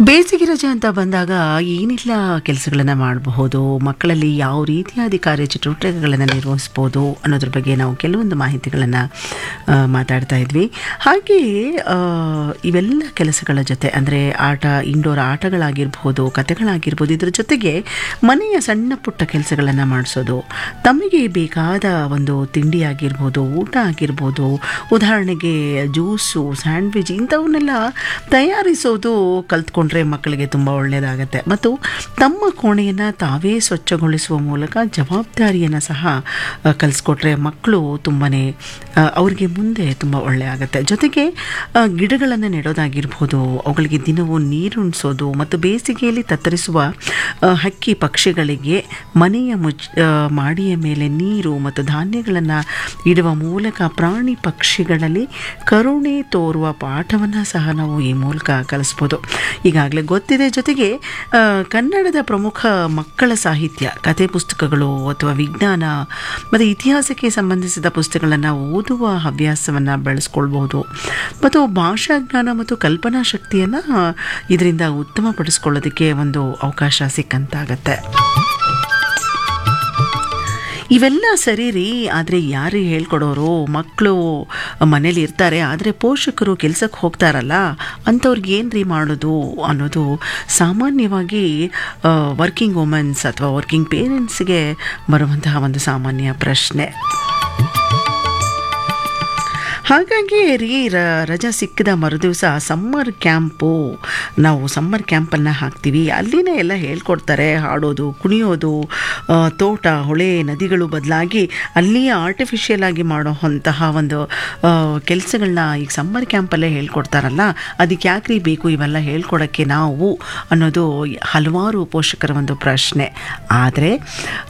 ಬೇಸಿಗೆ ರಜೆ ಅಂತ ಬಂದಾಗ ಏನೆಲ್ಲ ಕೆಲಸಗಳನ್ನು ಮಾಡಬಹುದು ಮಕ್ಕಳಲ್ಲಿ ಯಾವ ರೀತಿಯಾದ ಕಾರ್ಯಚಟುವಟಿಕೆಗಳನ್ನು ನಿರ್ವಹಿಸ್ಬೋದು ಅನ್ನೋದ್ರ ಬಗ್ಗೆ ನಾವು ಕೆಲವೊಂದು ಮಾಹಿತಿಗಳನ್ನು ಮಾತಾಡ್ತಾ ಇದ್ವಿ ಹಾಗೆಯೇ ಆ, ಇವೆಲ್ಲ ಕೆಲಸಗಳ ಜೊತೆ ಅಂದರೆ ಆಟ ಇಂಡೋರ್ ಆಟಗಳಾಗಿರ್ಬೋದು ಕತೆಗಳಾಗಿರ್ಬೋದು ಇದ್ರ ಜೊತೆಗೆ ಮನೆಯ ಸಣ್ಣ ಪುಟ್ಟ ಕೆಲಸಗಳನ್ನು ಮಾಡಿಸೋದು ತಮಗೆ ಬೇಕಾದ ಒಂದು ತಿಂಡಿ ಆಗಿರ್ಬೋದು ಊಟ ಆಗಿರ್ಬೋದು ಉದಾಹರಣೆಗೆ ಜ್ಯೂಸು ಸ್ಯಾಂಡ್ವಿಚ್ ಇಂಥವನ್ನೆಲ್ಲ ತಯಾರಿಸೋದು ಕಲ್ತ್ಕೊಂಡ್ರೆ ಮಕ್ಕಳಿಗೆ ತುಂಬ ಒಳ್ಳೆಯದಾಗತ್ತೆ ಮತ್ತು ತಮ್ಮ ಕೋಣೆಯನ್ನು ತಾವೇ ಸ್ವಚ್ಛಗೊಳಿಸುವ ಮೂಲಕ ಜವಾಬ್ದಾರಿಯನ್ನು ಸಹ ಆ, ಕಲಿಸ್ಕೊಟ್ರೆ ಮಕ್ಕಳು ತುಂಬಾ ಅವ್ರಿಗೆ ಮುಂದೆ ತುಂಬ ಒಳ್ಳೆ ಆಗುತ್ತೆ ಜೊತೆಗೆ ಆ, ಗಿಡಗಳನ್ನು ನೆಡೋದಾಗಿರ್ಬೋದು ಅವುಗಳಿಗೆ ದಿನವೂ ನೀರುಣಿಸೋದು ಮತ್ತು ಬೇಸಿಗೆಯಲ್ಲಿ ತತ್ತರಿಸುವ ಆ, ಹಕ್ಕಿ ಪಕ್ಷಿಗಳಿಗೆ ಮನೆಯ ಮುಜ್ ಆ, ಮಾಡಿಯ ಮೇಲೆ ನೀರು ಮತ್ತು ಧಾನ್ಯಗಳನ್ನು ಇಡುವ ಮೂಲಕ ಪ್ರಾಣಿ ಪಕ್ಷಿಗಳಲ್ಲಿ ಕರುಣೆ ತೋರುವ ಪಾಠವನ್ನು ಸಹ ನಾವು ಈ ಮೂಲಕ ಕಲಿಸ್ಬೋದು ಈಗಾಗಲೇ ಗೊತ್ತಿದೆ ಜೊತೆಗೆ ಆ, ಕನ್ನಡದ ಪ್ರಮುಖ ಮಕ್ಕಳ ಸಾಹಿತ್ಯ ಕತೆ ಪುಸ್ತಕಗಳು ಅಥವಾ ವಿಜ್ಞಾನ ಮತ್ತು ಇತಿಹಾಸಕ್ಕೆ ಸಂಬಂಧಿಸಿದ ಪುಸ್ತಕಗಳನ್ನು ಓದುವ ಹವ್ಯಾಸವನ್ನು ಬೆಳೆಸ್ಕೊಳ್ಬಹುದು ಮತ್ತು ಭಾಷಾ ಜ್ಞಾನ ಮತ್ತು ಕಲ್ಪನಾ ಶಕ್ತಿಯನ್ನು ಇದರಿಂದ ಉತ್ತಮಪಡಿಸ್ಕೊಳ್ಳೋದಕ್ಕೆ ಒಂದು ಅವಕಾಶ ಸಿಕ್ಕಂತಾಗತ್ತೆ ಇವೆಲ್ಲ ಸರಿ ರೀ ಆದರೆ ಯಾರು ಹೇಳ್ಕೊಡೋರು ಮಕ್ಕಳು ಮನೇಲಿ ಇರ್ತಾರೆ ಆದರೆ ಪೋಷಕರು ಕೆಲಸಕ್ಕೆ ಹೋಗ್ತಾರಲ್ಲ ಅಂಥವ್ರಿಗೆ ಏನು ರೀ ಮಾಡೋದು ಅನ್ನೋದು ಸಾಮಾನ್ಯವಾಗಿ ವರ್ಕಿಂಗ್ ವುಮೆನ್ಸ್ ಅಥವಾ ವರ್ಕಿಂಗ್ ಪೇರೆಂಟ್ಸ್ಗೆ ಬರುವಂತಹ ಒಂದು ಸಾಮಾನ್ಯ ಪ್ರಶ್ನೆ ಹಾಗಾಗಿ ರೀ ರ- ರಜಾ ಸಿಕ್ಕಿದ ಮರುದಿವಸ ಸಮ್ಮರ್ ಕ್ಯಾಂಪು ನಾವು ಸಮ್ಮರ್ ಕ್ಯಾಂಪನ್ನು ಹಾಕ್ತೀವಿ ಅಲ್ಲಿನೇ ಎಲ್ಲ ಹೇಳ್ಕೊಡ್ತಾರೆ ಹಾಡೋದು ಕುಣಿಯೋದು ಆ, ತೋಟ ಹೊಳೆ ನದಿಗಳು ಬದಲಾಗಿ ಅಲ್ಲಿಯೇ ಆರ್ಟಿಫಿಷಿಯಲ್ ಆಗಿ ಮಾಡೋ ಅಂತಹ ಒಂದು ಕೆಲಸಗಳನ್ನ ಈಗ ಸಮ್ಮರ್ ಕ್ಯಾಂಪಲ್ಲೇ ಹೇಳ್ಕೊಡ್ತಾರಲ್ಲ ಅದಕ್ಕೆ ಯಾಕ್ರಿ ಬೇಕು ಇವೆಲ್ಲ ಹೇಳ್ಕೊಡೋಕ್ಕೆ ನಾವು ಅನ್ನೋದು ಹಲವಾರು ಪೋಷಕರ ಒಂದು ಪ್ರಶ್ನೆ ಆದರೆ